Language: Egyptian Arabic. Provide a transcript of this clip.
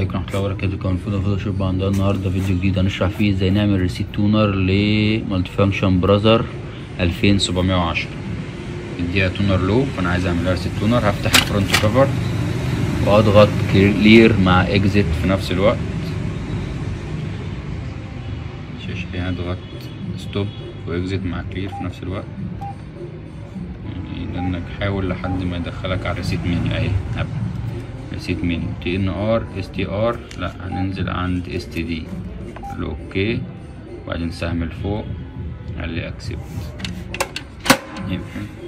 عليكم ورحمة الله وبركاته كان فودا فوتوشوب عندنا النهاردة فيديو جديد هنشرح فيه ازاي نعمل ريسيت تونر لمالتي فانكشن براذر 2710 اديها تونر لو فانا عايز اعملها ريسيت تونر هفتح الفرونت كفر واضغط كلير مع اكزيت في نفس الوقت شاشة هنا اضغط ستوب واكزيت مع كلير في نفس الوقت يعني لانك حاول لحد ما يدخلك على الريسيت منيو اهي هبقى ريسيت منيو تي ان ار اس تي ار لا هننزل عند اس تي دي اوكي وبعدين سهم لفوق على اكسبت يمكن